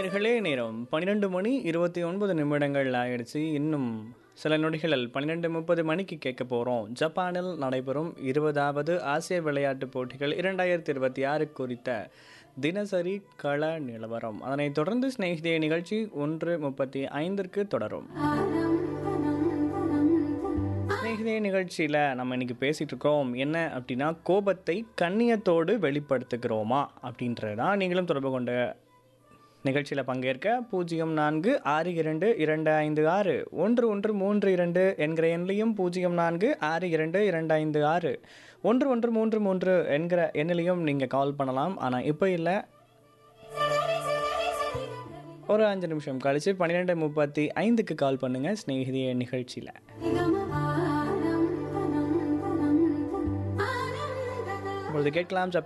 நேர்களே நேரம் பன்னிரெண்டு மணி இருபத்தி ஒன்பது நிமிடங்கள் ஆயிடுச்சு இன்னும் சில நொடிகளில் பன்னிரெண்டு முப்பது மணிக்கு கேட்க போகிறோம் ஜப்பானில் நடைபெறும் இருபதாவது ஆசிய விளையாட்டுப் போட்டிகள் இரண்டாயிரத்தி இருபத்தி ஆறு குறித்த தினசரி கள நிலவரம் அதனைத் தொடர்ந்து சிநேகிதே நிகழ்ச்சி ஒன்று முப்பத்தி ஐந்திற்கு தொடரும் சிநேகிதே நிகழ்ச்சியில் நம்ம இன்னைக்கு பேசிகிட்டு இருக்கோம் என்ன அப்படின்னா கோபத்தை கண்ணியத்தோடு வெளிப்படுத்துகிறோமா அப்படின்றது தான் நீங்களும் தொடர்பு கொண்ட நிகழ்ச்சியில் பங்கேற்க பூஜ்ஜியம் நான்கு ஆறு இரண்டு இரண்டு ஐந்து ஆறு ஒன்று ஒன்று மூன்று இரண்டு என்கிற எண்ணிலையும் பூஜ்ஜியம் நான்கு ஆறு இரண்டு இரண்டு ஐந்து ஆறு ஒன்று ஒன்று மூன்று மூன்று என்கிற எண்ணிலையும் நீங்கள் கால் பண்ணலாம் ஆனால் இப்போ இல்லை ஒரு அஞ்சு நிமிஷம் கழிச்சு பன்னிரெண்டு முப்பத்தி ஐந்துக்கு கால் பண்ணுங்கள் ஸ்நேகிதிய நிகழ்ச்சியில் இப்பொழுது கேட்கலாம் ஜப்பான்